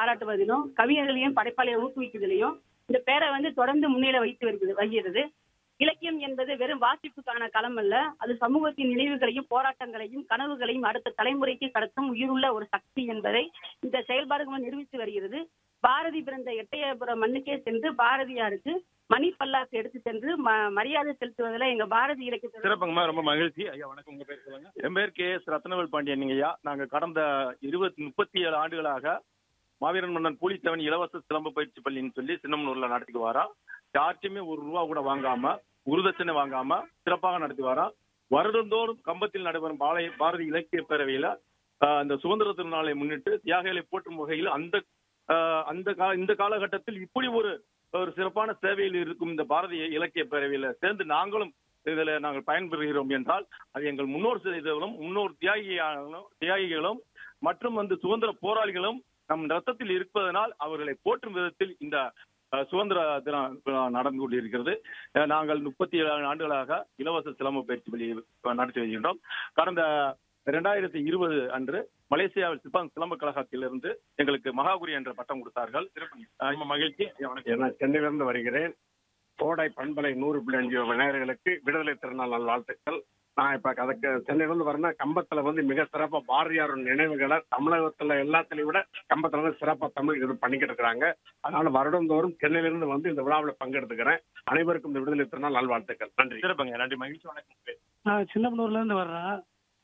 பாராட்டுவதிலும் கவிஞர்களையும் படைப்பாளியை ஊக்குவிக்கிறதிலையும் இந்த பேரை வந்து தொடர்ந்து முன்னிலை வைத்து வருகிறது வருகிறது இலக்கியம் என்பது வெறும் வாசிப்புக்கான களம் அல்ல அது சமூகத்தின் நினைவுகளையும் போராட்டங்களையும் கனவுகளையும் அடுத்த தலைமுறைக்கு கடத்தும் உயிருள்ள ஒரு சக்தி என்பதை இந்த செயல்பாடுகள் நிரூபித்து வருகிறது பாரதி பிறந்த எட்டயபுரம் மண்ணுக்கே சென்று பாரதியாருக்கு மணி பல்லாக்கு எடுத்து சென்று ம- மரியாதை செலுத்துவதில் எங்க பாரதி இலக்கியத்தில் சிறப்புங்கம்மா ரொம்ப மகிழ்ச்சி ஐயா வணக்கம் உங்க பேர் சொல்லுங்க என் பேர் கே எஸ் ரத்னவேல் பாண்டியன் ஐயா நாங்க கடந்த இருபத்தி முப்பத்தி ஏழு ஆண்டுகளாக மாவீரன் மன்னன் பூலித்தேவன் இலவச சிலம்பு பயிற்சி பள்ளின்னு சொல்லி சின்னமனூர்ல நடத்திட்டு வரோம் யார்ட்டையுமே ஒரு ரூபா கூட வாங்காம குருதட்சணை வாங்காம சிறப்பாக நடத்தி வரோம் வருடந்தோறும் கம்பத்தில் நடைபெறும் பாளைய பாரதி இலக்கிய பேரவையில ஆஹ், அந்த சுதந்திர திருநாளை முன்னிட்டு தியாகிகளை போற்றும் வகையில் அந்த ஆஹ், அந்த கா இந்த காலகட்டத்தில் இப்படி ஒரு ஒரு சிறப்பான சேவையில் இருக்கும் இந்த பாரதிய இலக்கிய பேரவையில சேர்ந்து நாங்களும் இதில் நாங்கள் பயன்பெறுகிறோம் என்றால் அது எங்கள் முன்னோர் செய்தவர்களும் முன்னோர் தியாகிகளும் தியாகிகளும் மற்றும் வந்து சுதந்திர போராளிகளும் நம் ரத்தத்தில் இருப்பதனால் அவர்களை போற்றும் விதத்தில் இந்த அஹ், சுதந்திர தின விழா நடந்து கொண்டிருக்கிறது அஹ், நாங்கள் முப்பத்தி ஏழு ஆண்டுகளாக இலவச சிலம்பு பயிற்சி பள்ளி நடத்தி வருகின்றோம் கடந்த இரண்டாயிரத்தி இருபது அன்று மலேசியாவில் சிப்பான் சிலம்ப கழகத்திலிருந்து எங்களுக்கு மகாகுரி என்ற பட்டம் கொடுத்தார்கள் அஹ், ரொம்ப மகிழ்ச்சி வணக்கம் நான் சென்னையிலிருந்து வருகிறேன் கோடை பண்பலை நூறு புள்ளி அஞ்சு நேயர்களுக்கு விடுதலை திருநாள் நல் வாழ்த்துக்கள் நான் இப்ப அதுக்கு சென்னையிலிருந்து வரேன் கம்பத்துல வந்து மிக சிறப்பா பாரதியார் நினைவுகளை தமிழகத்துல எல்லாத்துலயும் விட கம்பத்துல வந்து சிறப்பா தமிழ் இது பண்ணிக்கிட்டு இருக்கிறாங்க அதனால வருடந்தோறும் சென்னையிலிருந்து வந்து இந்த விழாவில் பங்கெடுத்துக்கிறேன் அனைவருக்கும் இந்த விடுதலை திருநாள் நல்வாழ்த்துக்கள் நன்றி சிறப்புங்க நன்றி மகிழ்ச்சி வணக்கம் நான் சின்னமனூர்ல இருந்து வர்றேன்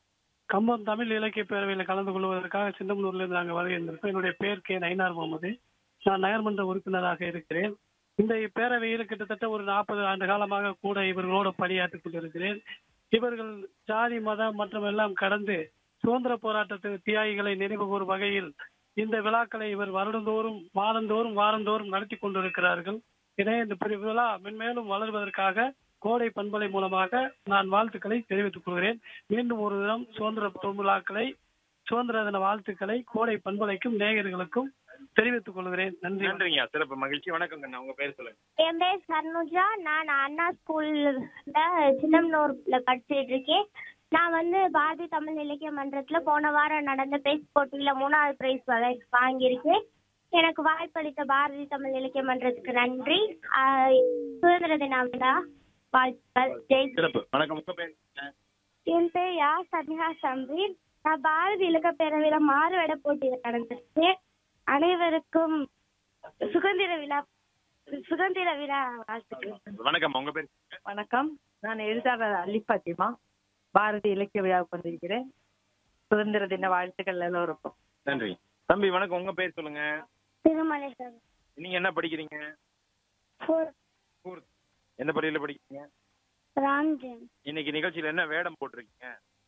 கம்பம் தமிழ் இலக்கிய பேரவையில் கலந்து கொள்வதற்காக சின்னமனூர்ல இருந்து நாங்கள் வருகின்றோம் என்னுடைய பேர் கே நயினார் முகமது நான் நகர்மன்ற உறுப்பினராக இருக்கிறேன் இந்த பேரவையில் கிட்டத்தட்ட ஒரு நாற்பது ஆண்டு காலமாக கூட இவர்களோடு பணியாற்றிக் கொண்டிருக்கிறேன் இவர்கள் ஜாதி மதம் மற்றும் எல்லாம் கடந்து சுதந்திர போராட்டத்து தியாகிகளை நினைவு கூறும் வகையில் இந்த விழாக்களை இவர் வருடந்தோறும் மாதந்தோறும் வாரந்தோறும் நடத்தி கொண்டிருக்கிறார்கள் எனவே இந்த பெரிய விழா மென்மேலும் வளர்வதற்காக கோடை பண்பலை மூலமாக நான் வாழ்த்துக்களை தெரிவித்துக் கொள்கிறேன் மீண்டும் ஒரு தினம் சுதந்திர விழாக்களை சுதந்திர தின வாழ்த்துக்களை கோடை பண்பலைக்கும் நேயர்களுக்கும் தெரிவித்துக் கொள்கிறேன் நன்றி நன்றிங்க சிறப்பு மகிழ்ச்சி வணக்கம் கண்ணா உங்க பேர் சொல்லுங்க என் பேர் சர்னுஜா நான் அண்ணா ஸ்கூல்ல சின்னம்னூர்ல படிச்சுட்டு இருக்கேன் நான் வந்து பாரதி தமிழ் இலக்கிய மன்றத்துல போன வாரம் நடந்த பேச்சு போட்டியில மூணாவது பிரைஸ் வாங்கியிருக்கேன் எனக்கு வாய்ப்பளித்த பாரதி தமிழ் இலக்கிய மன்றத்துக்கு நன்றி ஆஹ் சுதந்திர தின விழா வாழ்த்துக்கள் ஜெய் சிறப்பு வணக்கம் உங்க பேர் என் பேர் யா சபிஹா சம்பீர் நான் பாரதி இலக்கிய பேரவையில மாறுவேட போட்டியில் நடந்துச்சு அனைவருக்கும் சுதந்திர விழா சுதந்திர விழா வாழ்த்துக்கள் வணக்கம் உங்க பேர் வணக்கம் நான் எழுத்தாளர் அல்லி பாத்திமா பாரதி இலக்கிய விழாவுக்கு வந்திருக்கிறேன் சுதந்திர தின வாழ்த்துக்கள் எல்லோருக்கும் நன்றி தம்பி வணக்கம் உங்க பேர் சொல்லுங்க திருமலை சார் நீங்க என்ன படிக்கிறீங்க ஃபோர் Fourth. எந்த பள்ளியில படிக்கிறீங்க ராம்ஜன் இன்னைக்கு நிகழ்ச்சியில என்ன வேடம் போட்டிருக்கீங்க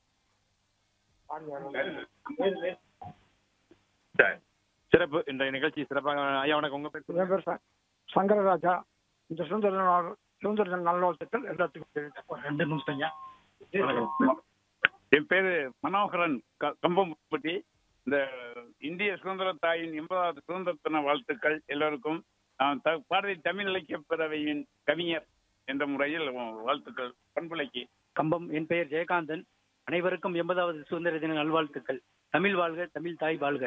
சரி. சிறப்பு இந்த நிகழ்ச்சி சிறப்பாக ஐயா வணக்கம் உங்க பேர் சொல்லுங்க. என் பேர் ச- சங்கரராஜா இந்த சுதந்திர நாள் சுதந்திர தின நல்வாழ்த்துக்கள் எல்லாத்துக்கும் தெரிவித்துக் கொள்கிறேன். ரெண்டு நிமிஷம் ஐயா. வணக்கம். என் பேரு மனோகரன் க- கம்பம்பட்டி இந்த இந்திய சுதந்திர தாயின் எண்பதாவது சுதந்திர தின வாழ்த்துக்கள் எல்லோருக்கும் நான் த- பாரதி தமிழ் இலக்கிய பேரவையின் கவிஞர் என்ற முறையில் வாழ்த்துக்கள் பண்புலைக்கு கம்பம் என் பெயர் ஜெயகாந்தன் அனைவருக்கும் எண்பதாவது சுதந்திர தின நல்வாழ்த்துக்கள் தமிழ் வாழ்க தமிழ் தாய் வாழ்க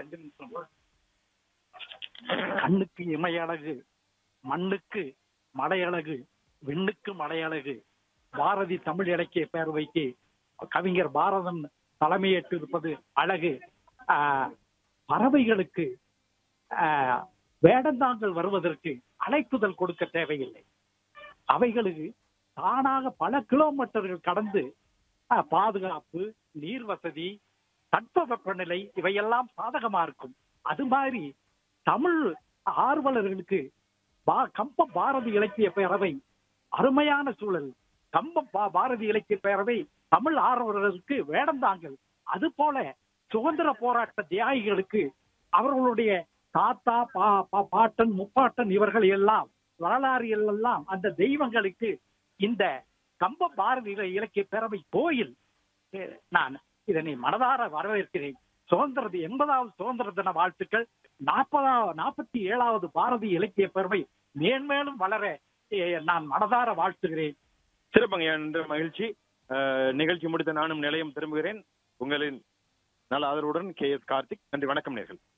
கண்ணுக்கு இமையழகு மண்ணுக்கு மடையழகு விண்ணுக்கு மடையழகு பாரதி தமிழ் இலக்கிய பேரவைக்கு கவிஞர் பாரதன் தலைமையேற்று இருப்பது அழகு ஆஹ், பறவைகளுக்கு ஆஹ், வேடந்தாங்கள் வருவதற்கு அழைப்புதல் கொடுக்க தேவையில்லை அவைகளுக்கு தானாக பல கிலோமீட்டர்கள் கடந்து அஹ், பாதுகாப்பு நீர் வசதி தட்பவெப்பநிலை இவையெல்லாம் சாதகமா இருக்கும் அது மாதிரி தமிழ் ஆர்வலர்களுக்கு பா- கம்ப பாரதி இலக்கிய பேரவை அருமையான சூழல் கம்பம் பா- பாரதி இலக்கிய பேரவை தமிழ் ஆர்வலர்களுக்கு வேடந்தாங்கள் அது போல சுதந்திர போராட்ட தியாகிகளுக்கு அவர்களுடைய தாத்தா பா பா- பாட்டன் முப்பாட்டன் இவர்கள் எல்லாம் வரலாறு எல்லாம் அந்த தெய்வங்களுக்கு இந்த கம்ப பாரதி இல- இலக்கிய பேரவை கோயில் அஹ், நான் இதனை மனதார வரவேற்கிறேன் சுதந்திர தி- எண்பதாவது சுதந்திர தின வாழ்த்துக்கள் நாற்பதாவது நாற்பத்தி ஏழாவது பாரதி இலக்கிய பேரவை மேன்மேலும் வளர அஹ், நான் மனதார வாழ்த்துகிறேன் சிறப்புங்க என்ற மகிழ்ச்சி அஹ், நிகழ்ச்சி முடித்த நானும் நிலையம் திரும்புகிறேன் உங்களின் நல ஆதரவுடன் கே எஸ் கார்த்திக் நன்றி வணக்கம் நேர்கள்